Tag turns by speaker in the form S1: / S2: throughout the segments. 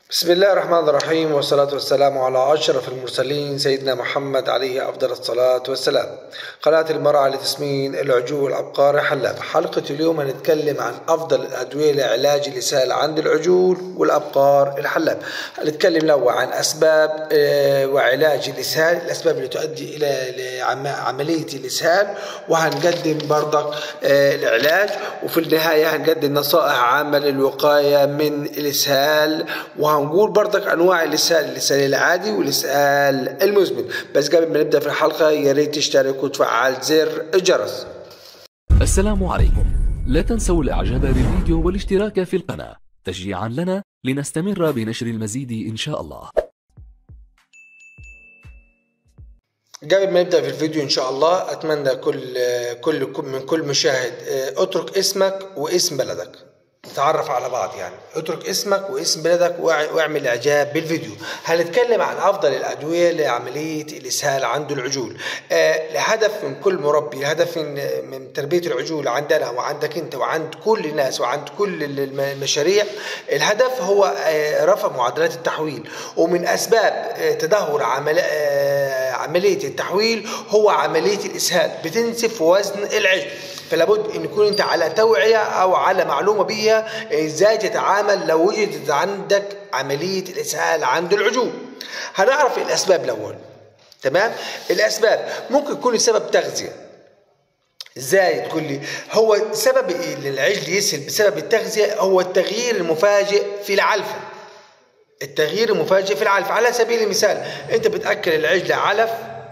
S1: بسم الله الرحمن الرحيم والصلاة والسلام على أشرف المرسلين سيدنا محمد عليه أفضل الصلاة والسلام قناة المرأة لتسمين العجول الأبقار حلاب حلقة اليوم هنتكلم عن أفضل الأدوية لعلاج الإسهال عند العجول والأبقار الحلاب هنتكلم الأول عن أسباب آه، وعلاج الإسهال الأسباب اللي تؤدي إلى عملية الإسهال وهنقدم برضك آه، العلاج وفي النهاية هنقدم نصائح عامة للوقاية من الإسهال وهن هنقول برضك انواع الاسهال الاسهال العادي والاسهال المزمن بس قبل ما نبدا في الحلقه يا ريت تشترك وتفعل زر الجرس
S2: السلام عليكم لا تنسوا الاعجاب بالفيديو والاشتراك في القناه تشجيعا لنا لنستمر بنشر المزيد ان شاء الله
S1: قبل ما نبدا في الفيديو ان شاء الله اتمنى كل كل من كل مشاهد آه، اترك اسمك واسم بلدك نتعرف على بعض يعني اترك اسمك واسم بلدك واعمل اعجاب بالفيديو هنتكلم عن افضل الادويه لعمليه الاسهال عند العجول آه الهدف من كل مربي الهدف من من تربيه العجول عندنا وعندك انت وعند كل الناس وعند كل المشاريع الهدف هو آه رفع معدلات التحويل ومن اسباب آه تدهور عمل آه عمليه التحويل هو عمليه الاسهال بتنسف وزن العجل فلا بد ان يكون انت على توعيه او على معلومه بيها ازاي تتعامل لو وجدت عندك عمليه الاسهال عند العجول هنعرف الاسباب الاول تمام الاسباب ممكن يكون السبب تغذيه ازاي تقول لي هو سبب العجل يسهل بسبب التغذيه هو التغيير المفاجئ في العلفه التغيير المفاجئ في العلف على سبيل المثال انت بتاكل العجل علف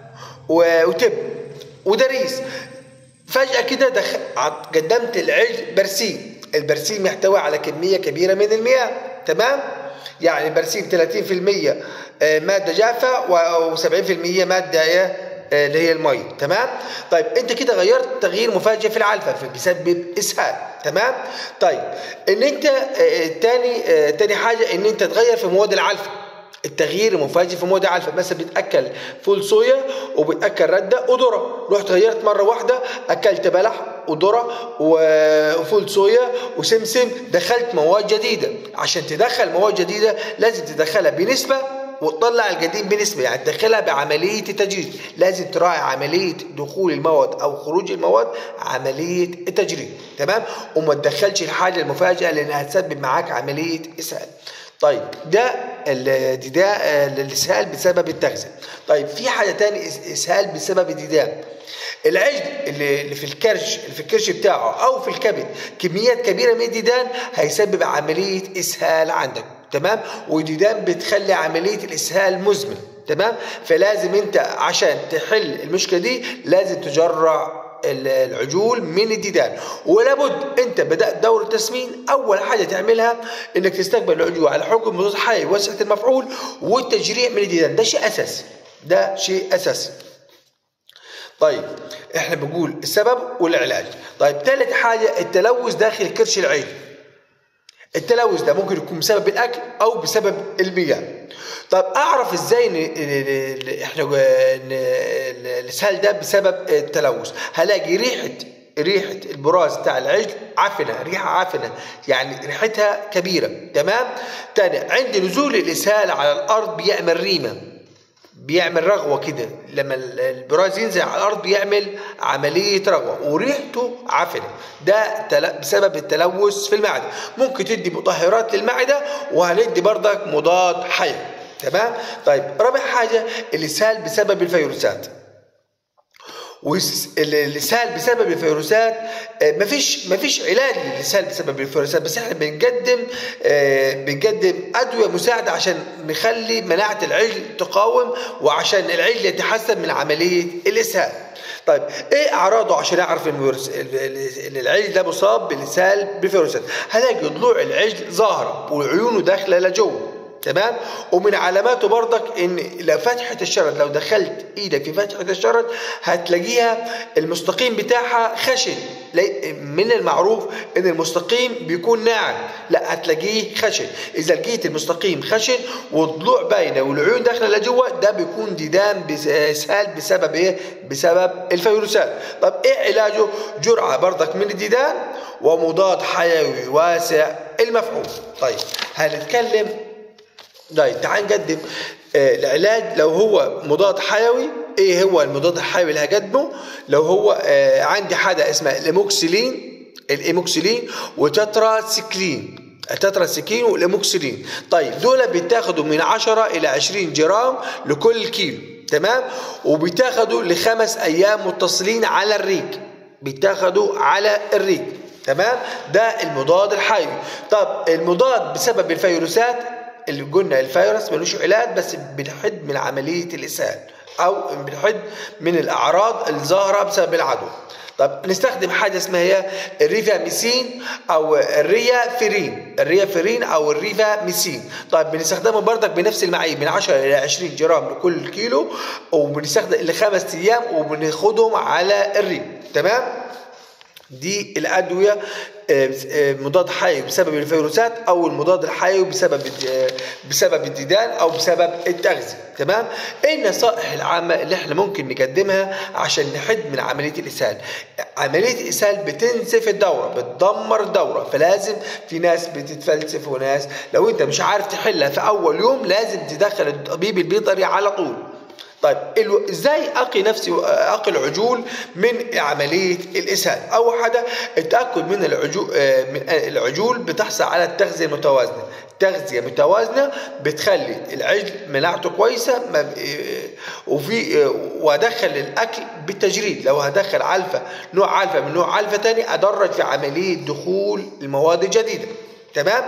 S1: وتب ودريس فجأة كده دخ... قدمت العجل برسيم البرسيم يحتوي على كمية كبيرة من المياه تمام يعني البرسيم 30% آه، مادة جافة و70% مادة آه، اللي هي المي تمام طيب انت كده غيرت تغيير مفاجئ في العلفة بيسبب اسهال تمام طيب ان انت آه، تاني تاني حاجة ان انت تغير في مواد العلفة التغيير المفاجئ في مواد الفا مثلا بتاكل فول صويا وبتاكل رده وذره رحت غيرت مره واحده اكلت بلح وذره وفول صويا وسمسم دخلت مواد جديده عشان تدخل مواد جديده لازم تدخلها بنسبه وتطلع القديم بنسبة يعني تدخلها بعملية التجريد لازم تراعي عملية دخول المواد أو خروج المواد عملية التجريد تمام وما تدخلش الحاجة المفاجئة لأنها تسبب معاك عملية إسهال طيب ده ده الاسهال بسبب التغذيه طيب في حاجه تاني اسهال بسبب الديدان العجل اللي في الكرش اللي في الكرش بتاعه او في الكبد كميات كبيره من الديدان هيسبب عمليه اسهال عندك تمام والديدان بتخلي عمليه الاسهال مزمن تمام فلازم انت عشان تحل المشكله دي لازم تجرع العجول من الديدان ولابد انت بدات دور التسمين اول حاجه تعملها انك تستقبل العجول على حكم مضاد حيوي وسعه المفعول والتجريع من الديدان ده شيء اساسي ده شيء اساسي طيب احنا بنقول السبب والعلاج طيب ثالث حاجه التلوث داخل كرش العين التلوث ده ممكن يكون بسبب الاكل او بسبب المياه طب اعرف ازاي ان احنا الاسهال ده بسبب التلوث هلاقي ريحه ريحه البراز بتاع العجل عفنه ريحه عفنه يعني ريحتها كبيره تمام تاني عند نزول الاسهال على الارض بيعمل ريمه بيعمل رغوه كده لما البراز ينزل على الارض بيعمل عمليه رغوه وريحته عفنه ده بسبب التلوث في المعده ممكن تدي مطهرات للمعده وهندي بردك مضاد حيوي تمام طيب رابع حاجه الاسهال بسبب الفيروسات والاسهال بسبب الفيروسات آه، مفيش مفيش علاج للاسهال بسبب الفيروسات بس احنا بنقدم آه، بنقدم ادويه مساعده عشان نخلي مناعه العجل تقاوم وعشان العجل يتحسن من عمليه الاسهال طيب ايه اعراضه عشان اعرف ان العجل ده مصاب بالاسهال بالفيروسات هلاقي ضلوع العجل ظاهره وعيونه داخله لجوه تمام ومن علاماته برضك ان لو فتحه الشرج لو دخلت ايدك في فتحه الشرج هتلاقيها المستقيم بتاعها خشن من المعروف ان المستقيم بيكون ناعم لا هتلاقيه خشن اذا لقيت المستقيم خشن والضلوع باينه والعيون داخله لجوه ده بيكون ديدان اسهال بسبب ايه بسبب الفيروسات طب ايه علاجه جرعه برضك من الديدان ومضاد حيوي واسع المفعول طيب هنتكلم طيب تعال نقدم آه، العلاج لو هو مضاد حيوي ايه هو المضاد الحيوي اللي هقدمه لو هو آه، عندي حاجه اسمها الايموكسيلين الايموكسيلين وتتراسيكلين التتراسيكين والايموكسيلين طيب دول بيتاخدوا من 10 الى 20 جرام لكل كيلو تمام وبيتاخدوا لخمس ايام متصلين على الريق بيتاخدوا على الريق تمام ده المضاد الحيوي طب المضاد بسبب الفيروسات اللي قلنا الفيروس ملوش علاج بس بنحد من عمليه الاسهال او بنحد من الاعراض الظاهره بسبب العدوى طب نستخدم حاجه اسمها هي الريفاميسين او الريافيرين الريافيرين او الريفاميسين طيب بنستخدمه بردك بنفس المعايير من 10 الى 20 جرام لكل كيلو وبنستخدم لخمس ايام وبناخدهم على الريق تمام دي الادويه آه، آه، مضاد حيوي بسبب الفيروسات او المضاد الحيوي بسبب آه، بسبب الديدان او بسبب التغذيه تمام ايه النصائح العامه اللي احنا ممكن نقدمها عشان نحد من عمليه الاسهال عمليه الاسهال بتنسف الدوره بتدمر الدوره فلازم في ناس بتتفلسف وناس لو انت مش عارف تحلها في اول يوم لازم تدخل الطبيب البيطري على طول طيب الو... ازاي اقي نفسي اقي العجول من عمليه الاسهال اول حاجه التاكد من العجول من العجول بتحصل على التغذيه المتوازنه تغذيه متوازنه بتخلي العجل مناعته كويسه ما ب... وفي وادخل الاكل بالتجريد لو هدخل علفه نوع علفه من نوع علفه تاني ادرج في عمليه دخول المواد الجديده تمام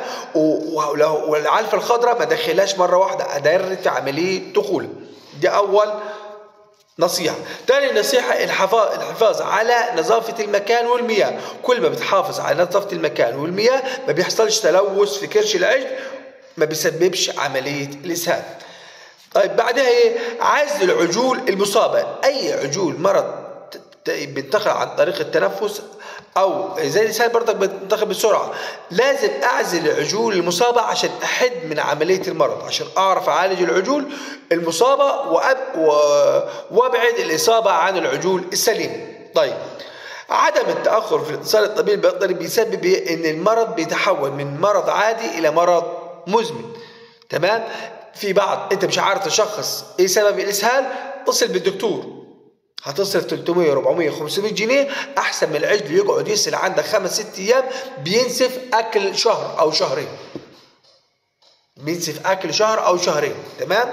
S1: ولو والعلفه الخضراء ما ادخلهاش مره واحده ادرج في عمليه دخولها دي أول نصيحة تاني نصيحة الحفاظ, الحفاظ على نظافة المكان والمياه كل ما بتحافظ على نظافة المكان والمياه ما بيحصلش تلوث في كرش العجل ما بيسببش عملية الإسهال طيب بعدها ايه عزل العجول المصابة أي عجول مرض بينتقل عن طريق التنفس او زي الانسان برضك بينتقل بسرعه لازم اعزل العجول المصابه عشان احد من عمليه المرض عشان اعرف اعالج العجول المصابه وأب وابعد الاصابه عن العجول السليمه طيب عدم التاخر في الاتصال الطبيب البيطري بيسبب ان المرض بيتحول من مرض عادي الى مرض مزمن تمام في بعض انت مش عارف تشخص ايه سبب الاسهال اتصل بالدكتور هتصرف 300 400 500 جنيه احسن من العجل يقعد يسال عندك خمس ست ايام بينسف اكل شهر او شهرين بينسف اكل شهر او شهرين تمام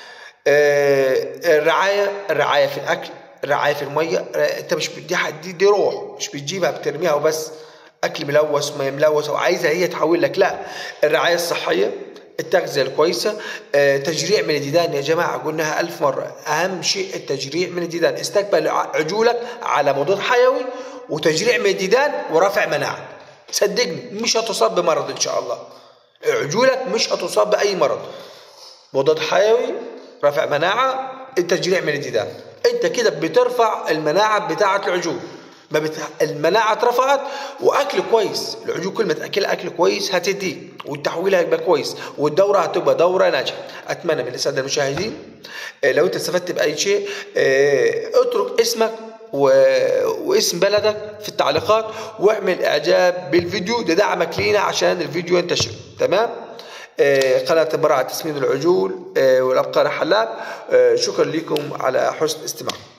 S1: آه الرعايه الرعايه في الاكل الرعايه في الميه انت مش دي دي, دي روح مش بتجيبها بترميها وبس اكل ملوث ما ملوث وعايزها هي تحول لك لا الرعايه الصحيه التغذية الكويسة آه، تجريع من الديدان يا جماعة قلناها ألف مرة أهم شيء التجريع من الديدان استقبل عجولك على مضاد حيوي وتجريع من الديدان ورفع مناعة صدقني مش هتصاب بمرض إن شاء الله عجولك مش هتصاب بأي مرض مضاد حيوي رفع مناعة التجريع من الديدان انت كده بترفع المناعة بتاعة العجول ما بت... المناعه اترفعت واكل كويس العجول كل ما تاكل اكل كويس هتديه والتحويل هيبقى كويس والدوره هتبقى دوره ناجحه اتمنى من الساده المشاهدين آه، لو انت استفدت باي شيء آه، اترك اسمك و... واسم بلدك في التعليقات واعمل اعجاب بالفيديو ده دعمك لينا عشان الفيديو ينتشر تمام آه، قناة براعة تسمين العجول والأبقار حلاب شكرا لكم على حسن استماعكم